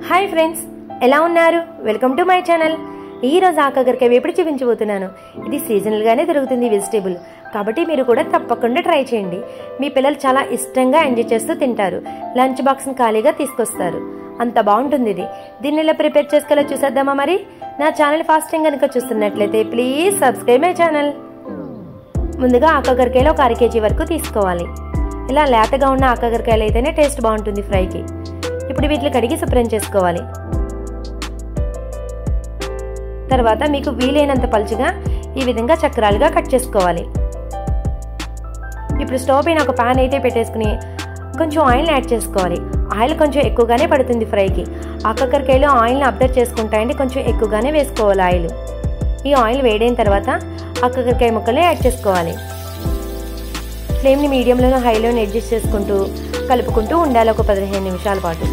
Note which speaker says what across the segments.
Speaker 1: hi friends ఎలా ఉన్నారు welcome to my channel ఈ రోజు ఆకాకరకాయ వేపుడు చూపించబోతున్నాను ఇది సీజనల్గానే దొరుకుతుంది వెజిటేబుల్ కాబట్టి మీరు కూడా తప్పకుండా ట్రై చేయండి మీ పిల్లలు చాలా ఇష్టంగా ఎంజాయ్ చేస్తూ తింటారు లంచ్ బాక్స్ని ఖాళీగా తీసుకొస్తారు అంత బాగుంటుంది ఇది దీన్ని ఎలా ప్రిపేర్ చేసుకోవాలో చూసేద్దామా మరి నా ఛానల్ ఫాస్ట్ టైం కనుక చూస్తున్నట్లయితే ప్లీజ్ సబ్స్క్రైబ్ మై ఛానల్ ముందుగా ఆకాకరకాయలు ఒక అర కేజీ వరకు తీసుకోవాలి ఇలా లేతగా ఉన్న ఆకాకరకాయలు అయితేనే టేస్ట్ బాగుంటుంది ఫ్రైకి ఇప్పుడు వీటిని కడిగి శుభ్రం చేసుకోవాలి తర్వాత మీకు వీలైనంత పలుచుగా ఈ విధంగా చక్రాలుగా కట్ చేసుకోవాలి ఇప్పుడు స్టవ్ పైన ఒక పాన్ అయితే పెట్టేసుకుని కొంచెం ఆయిల్ యాడ్ చేసుకోవాలి ఆయిల్ కొంచెం ఎక్కువగానే పడుతుంది ఫ్రైకి ఆకాకరకాయలు ఆయిల్ని అబ్జర్వ్ చేసుకుంటాయండి కొంచెం ఎక్కువగానే వేసుకోవాలి ఆయిల్ ఈ ఆయిల్ వేడైన తర్వాత ఆకాకరకాయ ముక్కల్ని యాడ్ చేసుకోవాలి ఫ్లేమ్ని మీడియంలోనూ హైలోనే అడ్జస్ట్ చేసుకుంటూ కలుపుకుంటూ ఉండాలి ఒక పదిహేను నిమిషాల పాటు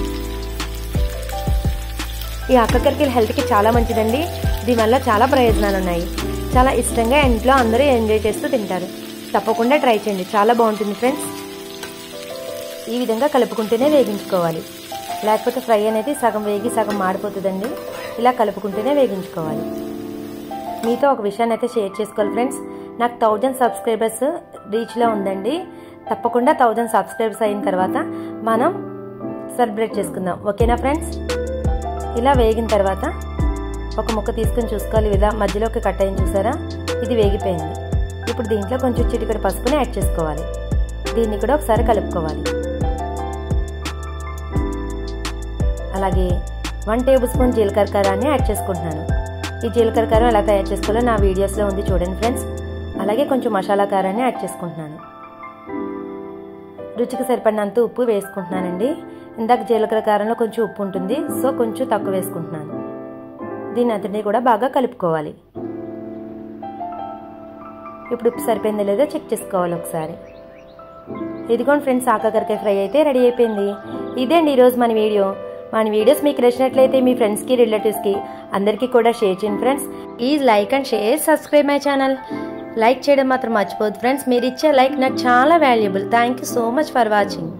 Speaker 1: ఈ ఆకాకరకాయలు హెల్త్కి చాలా మంచిదండి దీనివల్ల చాలా ప్రయోజనాలు ఉన్నాయి చాలా ఇష్టంగా ఇంట్లో అందరూ ఎంజాయ్ చేస్తూ తింటారు తప్పకుండా ట్రై చేయండి చాలా బాగుంటుంది ఫ్రెండ్స్ ఈ విధంగా కలుపుకుంటూనే వేగించుకోవాలి లేకపోతే ఫ్రై అనేది సగం వేగి సగం మాడిపోతుందండి ఇలా కలుపుకుంటూనే వేగించుకోవాలి మీతో ఒక విషయాన్ని అయితే షేర్ చేసుకోవాలి ఫ్రెండ్స్ నాకు థౌజండ్ సబ్స్క్రైబర్స్ రీచ్లో ఉందండి తప్పకుండా థౌజండ్ సబ్స్క్రైబర్స్ అయిన తర్వాత మనం సెలబ్రేట్ చేసుకుందాం ఓకేనా ఫ్రెండ్స్ ఇలా వేగిన తర్వాత ఒక ముక్క తీసుకొని చూసుకోవాలి ఇలా మధ్యలోకి కట్ అయింది చూసారా ఇది వేగిపోయింది ఇప్పుడు దీంట్లో కొంచెం చిటికడి పసుపుని యాడ్ చేసుకోవాలి దీన్ని కూడా ఒకసారి కలుపుకోవాలి అలాగే వన్ టేబుల్ స్పూన్ జీలకర్ర కారాన్ని యాడ్ చేసుకుంటున్నాను ఈ జీలకర్ర కారం ఎలా తయారు చేసుకోవాలో నా వీడియోస్లో ఉంది చూడండి ఫ్రెండ్స్ అలాగే కొంచెం మసాలా కారాన్ని యాడ్ చేసుకుంటున్నాను రుచికి సరిపడినంత ఉప్పు వేసుకుంటున్నానండి ఇందాక జీలకర్ర కారంలో కొంచెం ఉప్పు ఉంటుంది సో కొంచెం తక్కువ వేసుకుంటున్నాను దీన్ని అంతటినీ కూడా బాగా కలుపుకోవాలి ఇప్పుడు ఉప్పు సరిపోయిందో లేదో చెక్ చేసుకోవాలి ఒకసారి ఇదిగోండి ఫ్రెండ్స్ ఆకాకరకాయ ఫ్రై అయితే రెడీ అయిపోయింది ఇదే అండి ఈరోజు మన వీడియో మన వీడియోస్ మీకు నచ్చినట్లయితే మీ ఫ్రెండ్స్కి రిలేటివ్స్కి అందరికీ కూడా షేర్ చేయండి friends please like and share subscribe my channel like చేయడం మాత్రం మర్చిపోద్దు ఫ్రెండ్స్ మీరు ఇచ్చే లైక్ నాకు చాలా valuable thank you so much for watching